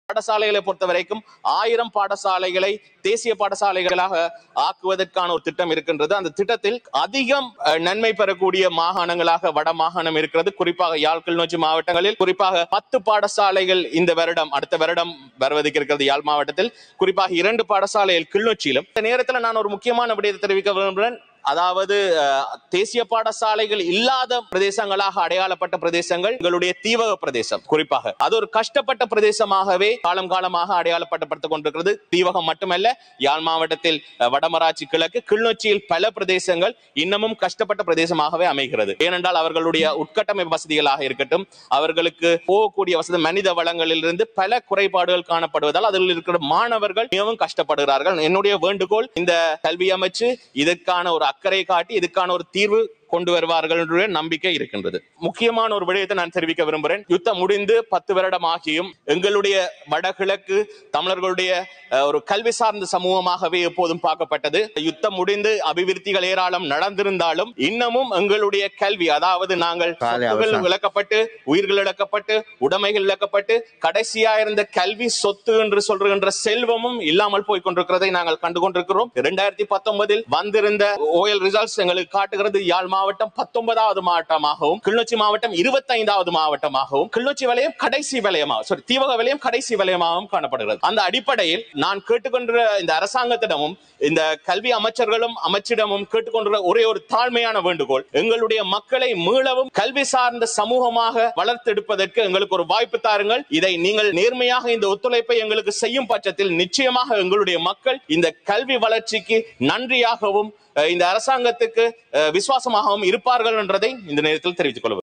பாடசாலைகளை பொறுத்த வரைக்கும் ஆயிரம் பாடசாலைகளை தேசிய பாடசாலைகளாக ஆக்குவதற்கான ஒரு திட்டம் இருக்கின்றது அந்த திட்டத்தில் அதிகம் அஹ், நன்மை பெறக்கூடிய மாகாணங்களாக வட மாகாணம் இருக்கிறது குறிப்பாக யாழ் கிளிநொச்சி மாவட்டங்களில் குறிப்பாக பத்து பாடசாலைகள் இந்த வருடம் அடுத்த வருடம் வருவதற்கு இருக்கிறது யாழ் மாவட்டத்தில் குறிப்பாக இரண்டு பாடசாலைகள் கிளிநொச்சியிலும் இந்த நேரத்தில் நான் ஒரு முக்கியமான விடயத்தை தெரிவிக்க விரும்புகிறேன் அதாவது அஹ், தேசிய பாடசாலைகள் இல்லாத பிரதேசங்களாக அடையாளப்பட்ட பிரதேசங்கள் எங்களுடைய தீவக பிரதேசம் குறிப்பாக அது ஒரு கஷ்டப்பட்ட பிரதேசமாகவே காலம் காலமாக அடையாளப்படுத்தப்பட்டுக் கொண்டிருக்கிறது தீவகம் மட்டுமல்ல யாழ் மாவட்டத்தில் அஹ், வடமராட்சி கிழக்கு கிளிநொச்சியில் பல பிரதேசங்கள் இன்னமும் கஷ்டப்பட்ட பிரதேசமாகவே அமைகிறது ஏனென்றால் அவர்களுடைய உட்கட்டமைப்பு வசதிகளாக இருக்கட்டும் அவர்களுக்கு போகக்கூடிய வசதி மனித வளங்களிலிருந்து பல குறைபாடுகள் காணப்படுவதால் அதில் இருக்கிற மாணவர்கள் மிகவும் கஷ்டப்படுகிறார்கள் என்னுடைய வேண்டுகோள் இந்த கல்வி அமைச்சு இதற்கான ஒரு அக்கறை காட்டி இதுக்கான ஒரு தீர்வு கொண்டு வருவார்கள் என்ற நம்பிக்கை இருக்கின்றது முக்கியமான ஒரு விடயத்தை நான் தெரிவிக்க விரும்புகிறேன் யுத்தம் முடிந்து பத்து வருடம் ஆகியும் எங்களுடைய வடகிழக்கு தமிழர்களுடைய அஹ், ஒரு கல்வி சார்ந்த சமூகமாகவே எப்போதும் பார்க்கப்பட்டது யுத்தம் முடிந்து அபிவிருத்திகள் ஏராளம் நடந்திருந்தாலும் இன்னமும் எங்களுடைய கல்வி அதாவது நாங்கள் காலை சொத்துகள் அவசானம். இழக்கப்பட்டு உயிர்கள் இழக்கப்பட்டு உடைமைகள் இழக்கப்பட்டு கடைசியா இருந்த கல்வி சொத்து என்று சொல்கின்ற செல்வமும் இல்லாமல் போய் கொண்டிருக்கிறதை நாங்கள் கண்டு கொண்டிருக்கிறோம் இரண்டாயிரத்தி பத்தொன்பதில் வந்திருந்த ஓயல் ரிசல்ட்ஸ் எங்களுக்கு காட்டுகிறது யாழ் மாவட்டம் பத்தொன்பதாவது மாவட்டமாகவும் கிளிநொச்சி மாவட்டம் இருபத்தி ஐந்தாவது மாவட்டமாகவும் கிளிநொச்சி வலயம் கடைசி வலயமாக சாரி தீவக வலயம் கடைசி வலயமாகவும் காணப்படுகிறது அந்த அடிப்படையில் நான் கேட்டுக்கொண்ட இந்த அரசாங்கத்திடமும் இந்த கல்வி அமைச்சர்களும் அமைச்சிடமும் கேட்டுக்கொண்ட ஒரே ஒரு தாழ்மையான வேண்டுகோள் எங்களுடைய மக்களை மீளவும் கல்வி சார்ந்த சமூகமாக வளர்த்தெடுப்பதற்கு எங்களுக்கு ஒரு வாய்ப்பு தாருங்கள் இதை நீங்கள் நேர்மையாக இந்த ஒத்துழைப்பை எங்களுக்கு செய்யும் பட்சத்தில் நிச்சயமாக எங்களுடைய மக்கள் இந்த கல்வி வளர்ச்சிக்கு நன்றியாகவும் அஹ், இந்த அரசாங்கத்துக்கு அஹ், விசுவாசமாகவும் இருப்பார்கள் என்றதை இந்த நேரத்தில் தெரிவித்துக் கொள்கிறேன்